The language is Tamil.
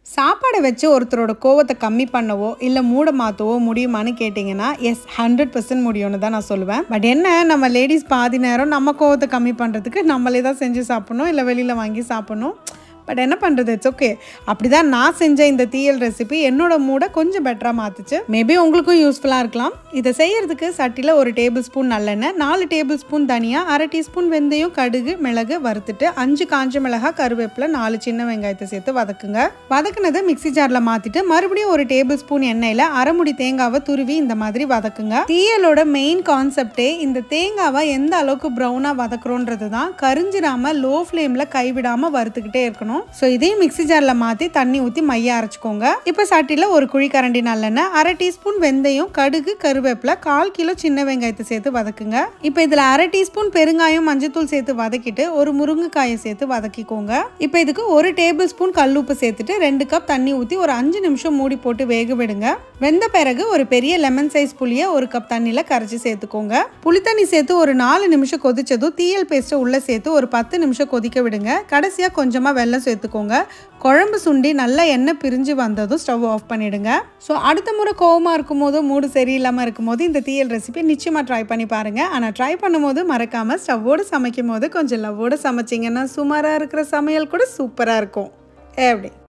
சாப்பாடை வச்சு ஒருத்தரோட கோவத்தை கம்மி பண்ணவோ இல்லை மூட மாற்றவோ முடியுமான்னு கேட்டிங்கன்னா எஸ் ஹண்ட்ரட் பர்சன்ட் முடியும்னு தான் நான் சொல்லுவேன் பட் என்ன நம்ம லேடிஸ் பாதி நேரம் நம்ம கோவத்தை கம்மி பண்ணுறதுக்கு நம்மளே தான் செஞ்சு சாப்பிடணும் இல்லை வெளியில் வாங்கி சாப்பிடணும் பட் என்ன பண்ணுறது இட்ஸ் ஓகே அப்படி தான் நான் செஞ்ச இந்த தீயல் ரெசிபி என்னோட மூடை கொஞ்சம் பெட்டராக மாற்றுச்சு மேபி உங்களுக்கும் யூஸ்ஃபுல்லாக இருக்கலாம் இதை செய்யறதுக்கு சட்டியில் ஒரு டேபிள் ஸ்பூன் நல்லெண்ணெய் நாலு டேபிள் ஸ்பூன் தனியா அரை டீஸ்பூன் வெந்தயம் கடுகு மிளகு வறுத்துட்டு அஞ்சு காஞ்ச மிளகா கருவேப்பிலை நாலு சின்ன வெங்காயத்தை சேர்த்து வதக்குங்க வதக்குனதை மிக்ஸி ஜாரில் மாற்றிட்டு மறுபடியும் ஒரு டேபிள் ஸ்பூன் எண்ணெயில் அரைமுடி தேங்காவை துருவி இந்த மாதிரி வதக்குங்க தீயலோட மெயின் கான்செப்டே இந்த தேங்காவை எந்த அளவுக்கு ப்ரௌனாக வதக்குறோன்றது தான் கரிஞ்சிடாம லோ ஃப்ளேமில் கைவிடாமல் வறுத்துக்கிட்டே இருக்கணும் ஸோ இதையும் மிக்ஸி ஜாரில் மாற்றி தண்ணி ஊற்றி மைய அரைச்சிக்கோங்க இப்போ சட்டியில் ஒரு குழிக்கரண்டி நல்லெண்ணெய் அரை டீஸ்பூன் வெந்தயம் கடுகு கருவேப்பிலை கால் கிலோ சின்ன வெங்காயத்தை சேர்த்து வதக்குங்க இப்போ இதில் அரை டீஸ்பூன் பெருங்காயம் மஞ்சத்தூள் சேர்த்து வதக்கிட்டு ஒரு முருங்கைக்காயை சேர்த்து வதக்கிக்கோங்க இப்போ இதுக்கு ஒரு டேபிள் ஸ்பூன் கல்லுப்பு சேர்த்துட்டு ரெண்டு கப் தண்ணி ஊற்றி ஒரு அஞ்சு நிமிஷம் மூடி போட்டு வேக விடுங்க வெந்த பிறகு ஒரு பெரிய லெமன் சைஸ் புளியை ஒரு கப் தண்ணியில் கரைச்சி சேர்த்துக்கோங்க புளி தண்ணி சேர்த்து ஒரு நாலு நிமிஷம் கொதிச்சதும் தீயல் பேஸ்ட்டை உள்ளே சேர்த்து ஒரு பத்து நிமிஷம் கொதிக்க விடுங்க கடைசியாக கொஞ்சமாக வெல்லம் சேர்த்துக்கோங்க குழம்பு சுண்டி நல்லா எண்ணெய் பிரிஞ்சு வந்ததும் ஸ்டவ் ஆஃப் பண்ணிடுங்க ஸோ அடுத்த முறை கோவமாக இருக்கும் போது மூடு சரியில்லாமல் இருக்கும் போது இந்த தீயல் ரெசிபி நிச்சயமாக ட்ரை பண்ணி பாருங்கள் ஆனால் ட்ரை பண்ணும்போது மறக்காமல் ஸ்டவ்வோடு சமைக்கும் போது கொஞ்சம் லவ்வோடு சமைச்சிங்கன்னா சுமாராக இருக்கிற சமையல் கூட சூப்பராக இருக்கும் எப்படி